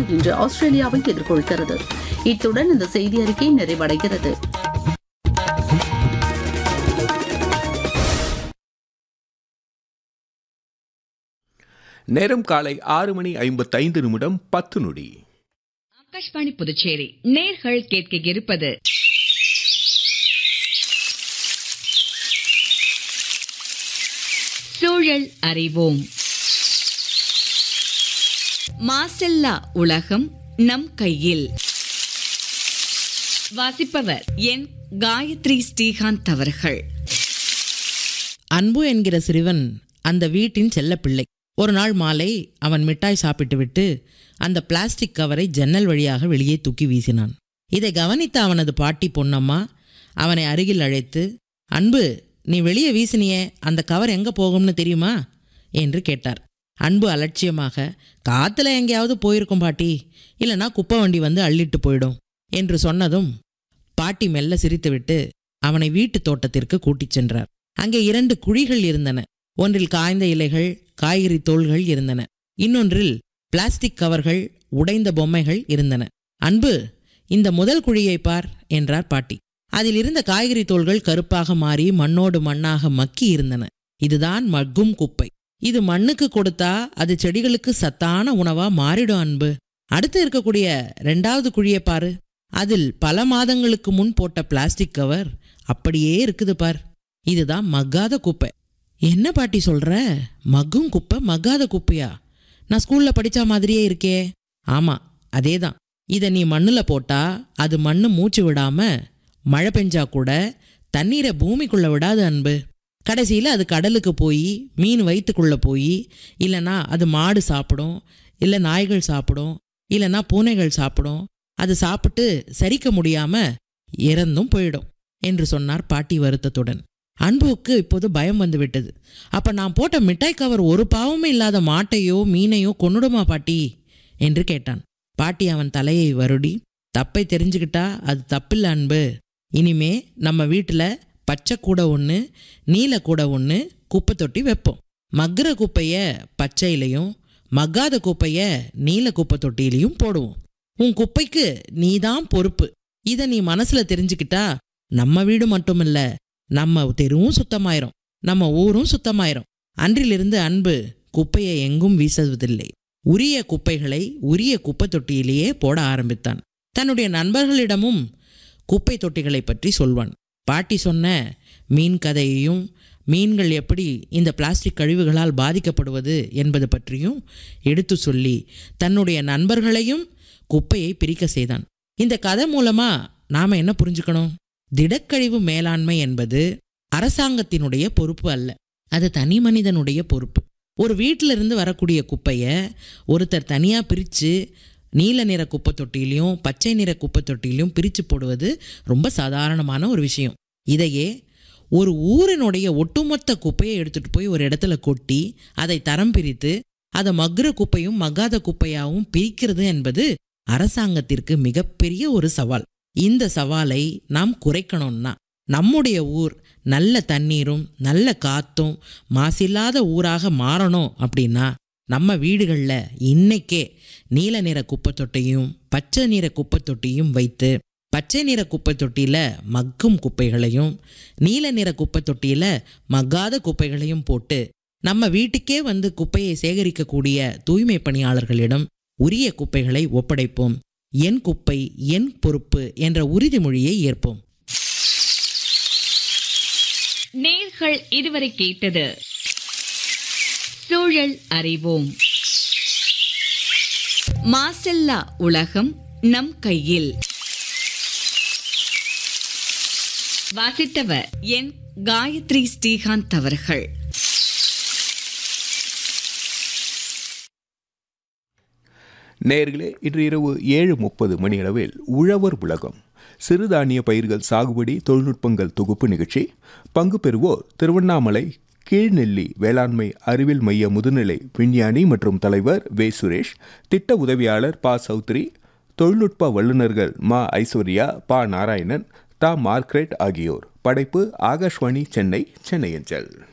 இன்று ஆஸ்திரேலியாவை எதிர்கொள்கிறது இத்துடன் இந்த செய்தி அறிக்கை நிறைவடைகிறது நேரம் காலை ஆறு மணி ஐம்பத்தைந்து நிமிடம் பத்து நொடி ஆகாஷ்வாணி புதுச்சேரி நேர்கள் கேட்க இருப்பது சூழல் அறிவோம் மாசில்லா உலகம் நம் கையில் வாசிப்பவர் என் காயத்ரி ஸ்ரீகாந்த் அவர்கள் அன்பு என்கிற சிறுவன் அந்த வீட்டின் செல்லப்பிள்ளை ஒரு நாள் மாலை அவன் மிட்டாய் சாப்பிட்டுவிட்டு அந்த பிளாஸ்டிக் கவரை ஜன்னல் வழியாக வெளியே தூக்கி வீசினான் இதை கவனித்த அவனது பாட்டி பொன்னம்மா அவனை அருகில் அழைத்து அன்பு நீ வெளியே வீசினியே அந்த கவர் எங்க போகும்னு தெரியுமா என்று கேட்டார் அன்பு அலட்சியமாக காத்துல எங்கேயாவது போயிருக்கும் பாட்டி இல்லைன்னா குப்பை வண்டி வந்து அள்ளிட்டு போயிடும் என்று சொன்னதும் பாட்டி மெல்ல சிரித்துவிட்டு அவனை வீட்டு தோட்டத்திற்கு கூட்டிச் சென்றார் அங்கே இரண்டு குழிகள் இருந்தன ஒன்றில் காய்ந்த இலைகள் காய்கறி தோள்கள் இருந்தன இன்னொன்றில் பிளாஸ்டிக் கவர்கள் உடைந்த பொம்மைகள் இருந்தன அன்பு இந்த முதல் குழியை பார் என்றார் பாட்டி அதில் இருந்த காய்கறி தோள்கள் கருப்பாக மாறி மண்ணோடு மண்ணாக மக்கி இருந்தன இதுதான் மக்கும் குப்பை இது மண்ணுக்கு கொடுத்தா அது செடிகளுக்கு சத்தான உணவா மாறிடும் அன்பு அடுத்து இருக்கக்கூடிய ரெண்டாவது குழியை பாரு அதில் பல மாதங்களுக்கு முன் போட்ட பிளாஸ்டிக் கவர் அப்படியே இருக்குது பார் இதுதான் மக்காத குப்பை என்ன பாட்டி சொல்ற மக்கும் குப்பை மக்காத குப்பையா நான் ஸ்கூல்ல படிச்ச மாதிரியே இருக்கே ஆமா அதேதான் இதை நீ மண்ணுல போட்டா அது மண்ணு மூச்சு விடாம மழை பெஞ்சா கூட தண்ணீரை பூமிக்குள்ள விடாது அன்பு கடைசியில் அது கடலுக்கு போய் மீன் வயிற்றுக்குள்ள போய் இல்லைன்னா அது மாடு சாப்பிடும் இல்லை நாய்கள் சாப்பிடும் இல்லைன்னா பூனைகள் சாப்பிடும் அது சாப்பிட்டு சரிக்க முடியாம இறந்தும் போயிடும் என்று சொன்னார் பாட்டி வருத்தத்துடன் அன்புவுக்கு இப்போது பயம் வந்து விட்டது அப்ப நான் போட்ட மிட்டாய் கவர் ஒரு பாவமே இல்லாத மாட்டையோ மீனையோ கொன்னுடுமா பாட்டி என்று கேட்டான் பாட்டி அவன் தலையை வருடி தப்பை தெரிஞ்சுக்கிட்டா அது தப்பில்ல அன்பு இனிமே நம்ம வீட்டில் பச்சை கூடை ஒன்று நீல கூடை ஒன்று குப்பை தொட்டி வைப்போம் மக்குற குப்பைய பச்சையிலையும் மக்காத குப்பைய நீல குப்பை தொட்டியிலையும் போடுவோம் உன் குப்பைக்கு நீதான் பொறுப்பு இதை நீ மனசுல தெரிஞ்சுக்கிட்டா நம்ம வீடு மட்டுமில்ல நம்ம தெருவும் சுத்தமாயிரும் நம்ம ஊரும் சுத்தமாயிரும் அன்றிலிருந்து அன்பு குப்பையை எங்கும் வீசுவதில்லை உரிய குப்பைகளை உரிய குப்பை தொட்டியிலேயே போட ஆரம்பித்தான் தன்னுடைய நண்பர்களிடமும் குப்பை தொட்டிகளை பற்றி சொல்வான் பாட்டி சொன்ன மீன் கதையையும் மீன்கள் எப்படி இந்த பிளாஸ்டிக் கழிவுகளால் பாதிக்கப்படுவது என்பது பற்றியும் எடுத்து சொல்லி தன்னுடைய நண்பர்களையும் குப்பையை பிரிக்க செய்தான் இந்த கதை மூலமா நாம என்ன புரிஞ்சுக்கணும் திடக்கழிவு மேலாண்மை என்பது அரசாங்கத்தினுடைய பொறுப்பு அல்ல அது தனி மனிதனுடைய பொறுப்பு ஒரு வீட்டில இருந்து வரக்கூடிய குப்பைய ஒருத்தர் தனியா பிரிச்சு நீல நிற குப்பை தொட்டிலையும் பச்சை நிற குப்பை தொட்டிலையும் பிரித்து போடுவது ரொம்ப சாதாரணமான ஒரு விஷயம் இதையே ஒரு ஊரினுடைய ஒட்டுமொத்த குப்பையை எடுத்துட்டு போய் ஒரு இடத்துல கொட்டி அதை தரம் பிரித்து அதை மக்குற குப்பையும் மக்காத குப்பையாகவும் பிரிக்கிறது என்பது அரசாங்கத்திற்கு மிகப்பெரிய ஒரு சவால் இந்த சவாலை நாம் குறைக்கணும்னா நம்முடைய ஊர் நல்ல தண்ணீரும் நல்ல காத்தும் மாசில்லாத ஊராக மாறணும் அப்படின்னா நம்ம வீடுகளில் இன்னைக்கே நீல நிற குப்பை தொட்டியும் பச்சை நிற குப்பை தொட்டியும் வைத்து பச்சை நிற குப்பை தொட்டியில் மக்கும் குப்பைகளையும் நீல நிற குப்பை தொட்டியில் மக்காத குப்பைகளையும் போட்டு நம்ம வீட்டுக்கே வந்து குப்பையை சேகரிக்கக்கூடிய தூய்மை பணியாளர்களிடம் உரிய குப்பைகளை ஒப்படைப்போம் என் குப்பை என் பொறுப்பு என்ற உறுதிமொழியை ஏற்போம் நேர்கள் இதுவரை கேட்டது சூழல் அறிவோம் மாசில்லா உலகம் நம் கையில் வாசித்தவர் என் காயத்ரி ஸ்ரீகாந்த் அவர்கள் நேர்களே இன்று இரவு ஏழு முப்பது மணியளவில் உழவர் உலகம் சிறுதானிய பயிர்கள் சாகுபடி தொழில்நுட்பங்கள் தொகுப்பு நிகழ்ச்சி பங்கு பெறுவோர் திருவண்ணாமலை கீழ்நெல்லி வேளாண்மை அறிவியல் மைய முதுநிலை விஞ்ஞானி மற்றும் தலைவர் வே சுரேஷ் திட்ட உதவியாளர் ப சௌத்ரி தொழில்நுட்ப வல்லுநர்கள் மா ஐஸ்வர்யா ப நாராயணன் தா மார்க்ரெட் ஆகியோர் படைப்பு ஆகாஷ்வாணி சென்னை சென்னை அஞ்சல்